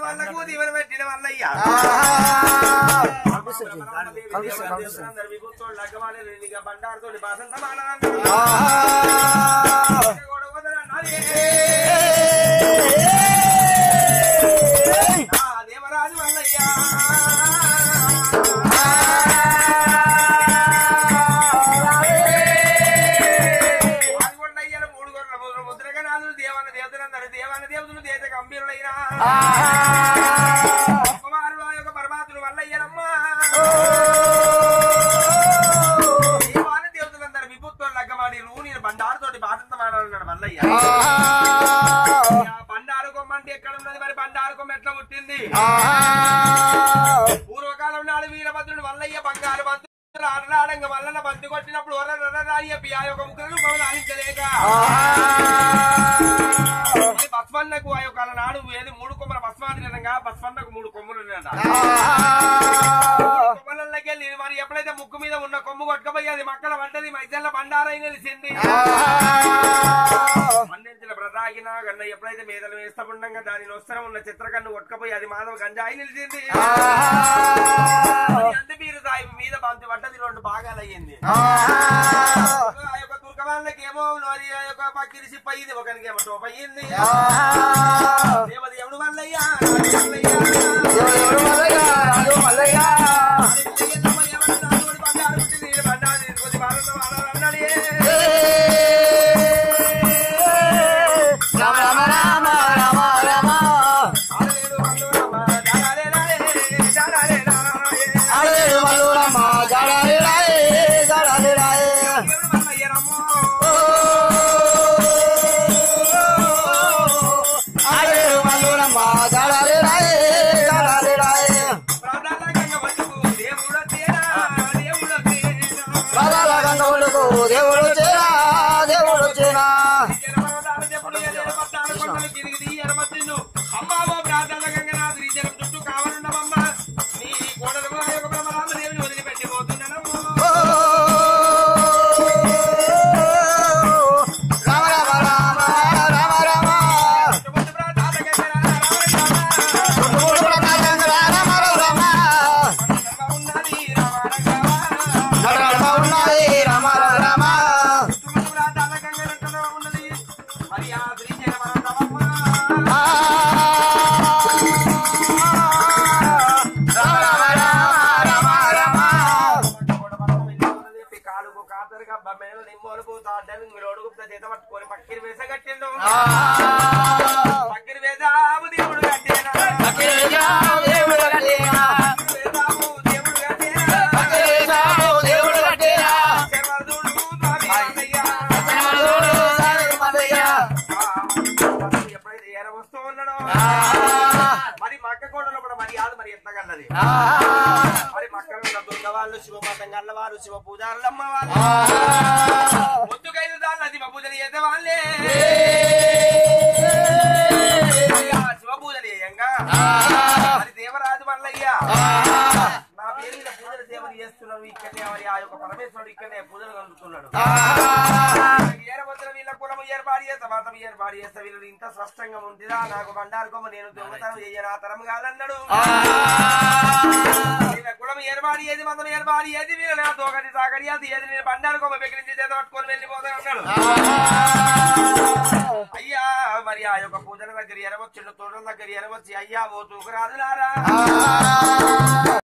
వాళ్ళకు దీవెన పెట్టిన వల్లయ్యా బండారుతో బాసంత దేవరాజు వల్లయ్యా పాల్గొండయ్యల మూడు గొర్రెల ముద్ర ముద్రగణాలు దేవాన దేవతలందరూ దేవాన దేవతలు దేశ గంభీరులైన కుమారుడు ఆ యొక్క పరమాత్ముడు వల్లయ్యనమ్మా దేవాన దేవతలందరూ విభుత్వం లగ్గమాడి రూ నేను బండారుతోటి బాధంతమాడాలన్నాడు మల్లయ్య ఆ బండారు కొమ్మ అంటే ఎక్కడ ఉన్నది మరి బండారు కొమ్మ ఎట్లా పుట్టింది పూర్వకాలం నాడు వీరభద్రుడు వల్లయ్య బంగారు బంధువులు ఆటలాడంగా వల్లన బంతి కొట్టినప్పుడు వరరాని ఆ యొక్క ముగ్గురు మమ్మల్ని ఆడించలేక మరి బస్వన్నకు ఆ యొక్క నాడు ఏది మూడు కొమ్మల బస్వాదినంగా బస్వన్నకు మూడు కొమ్ములు ఉన్నాయట. కొమ్మలలోకి వెళ్ళి మరి ఎప్పుడైతే ముక్కు మీద ఉన్న కొమ్ము కొట్టుకపోయి అది మక్కల పడ్డది మైసల్ల బండారై నిలిచింది పండించిన బ్రతాగిన గన్న ఎప్పుడైతే మీదలు వేస్తకుండగా దాని నొస్తరం ఉన్న చిత్రకన్ను కొట్టుకపోయి అది మాధవ గంజాయి నిలిచింది మరి అందు మీరు సాయి మీద బంతి పడ్డది రెండు భాగాలు అయ్యింది ఆ యొక్క తుర్కవాళ్ళకి ఏమో నోరి ఆ యొక్క పక్కిరి సిప్ అయ్యింది ఒకరికి ఏమో టోప్ అయ్యింది దేవది ఎవడు వల్లయ్యా వల్లయ్యా ఎల్లమ్మ ఎవడు నాతోటి బండారు పుట్టింది, బండారు తీసుకొచ్చి భారత వాడాలి అన్నాడే. ఆడలేడు మల్లురమ్మ, జాడాలే రాయే, జాడాలే రాయే. ఎవడు వల్లయ్యరమ్మో. ప్రాణాలకంగా వచ్చుకు, దేవుడొచ్చేనా, దేవుడొచ్చేనా. దేవుడు చేరా దేవుడు చేరా జనపదాలు చెప్పుడు ఎల్లెల పట్టాలు కొండలు గిరిగిరి ఎరమతిన్ను. అమ్మావో ప్రార్థన గంగనాథు ఈ జనం చుట్టూ కావాలన్నవమ్మ. నీ కోడలు మా యొక్క బ్రహ్మరామదేవిని వదిలిపెట్టి పోతున్నానమ్మో. రామ రామ రామ రామ రామ చుట్టుముట్టు ప్రార్థన గంగనాథ రామ రామ. ధర్మ ఉన్నది రామ రామ. చుట్టుముట్టు ప్రార్థన గంగనంటలో ఉన్నది. మరి ఆ శ్రీ జనపరమమ్మ. కాలుకు కాతరుగా బమ్మెలు నిమ్మోలుకు తాడ్డలు మీరు ఒడుగుతా చేత పట్టుకొని పక్కిరి వేస కట్టిండు పక్కిరి వేస ఆవు దేవుడు కట్టేనా వేసాము దేవుడు కట్టేనా శర్వదుడు స్వామి రామయ్య. ఎప్పుడైతే ఏర వస్తూ ఉన్నాడో మరి మక్క కోటలో కూడా మరి యాదు మరి ఎంత కన్నది మరి మక్కలు ఉన్న దుర్గ వాళ్ళు శివమాతం గల్ల వారు శివ పూజారులమ్మ వాళ్ళు ముద్దుకైదు దాన్ని శివ పూజలు చేసే వాళ్ళే అయ్యా, శివ పూజలు చేయంగా మరి దేవరాజు మల్లయ్య నా పేరు మీద పూజలు సేవలు చేస్తున్నాడు ఇక్కడనే మరి ఆ యొక్క పరమేశ్వరుడు ఇక్కడనే పూజలు కలుగుతున్నాడు ఏరవద్ర వీళ్ళ కులము ఏర్పాటు చేస్తా మతం ఏర్పాటు చేస్తా వీళ్ళు ఇంత స్పష్టంగా ఉందిరా నాకు బండారుకోమ నేను దొంగతనం చెయ్యను ఆ తరం కాదన్నాడు వీళ్ళ కులం ఏర్పాటు ఏది మతం ఏర్పాటు ఏది వీళ్ళ నా దోగటి సాగడి అది ఏది నేను బండారుకోమ బెకిరించి చేత పట్టుకొని వెళ్ళిపోతా అన్నాడు అయ్యా మరి ఆ యొక్క పూజల దగ్గర ఎరవచ్చిండు తోటల దగ్గర ఎరవచ్చి అయ్యా ఓ తూకరాదులారా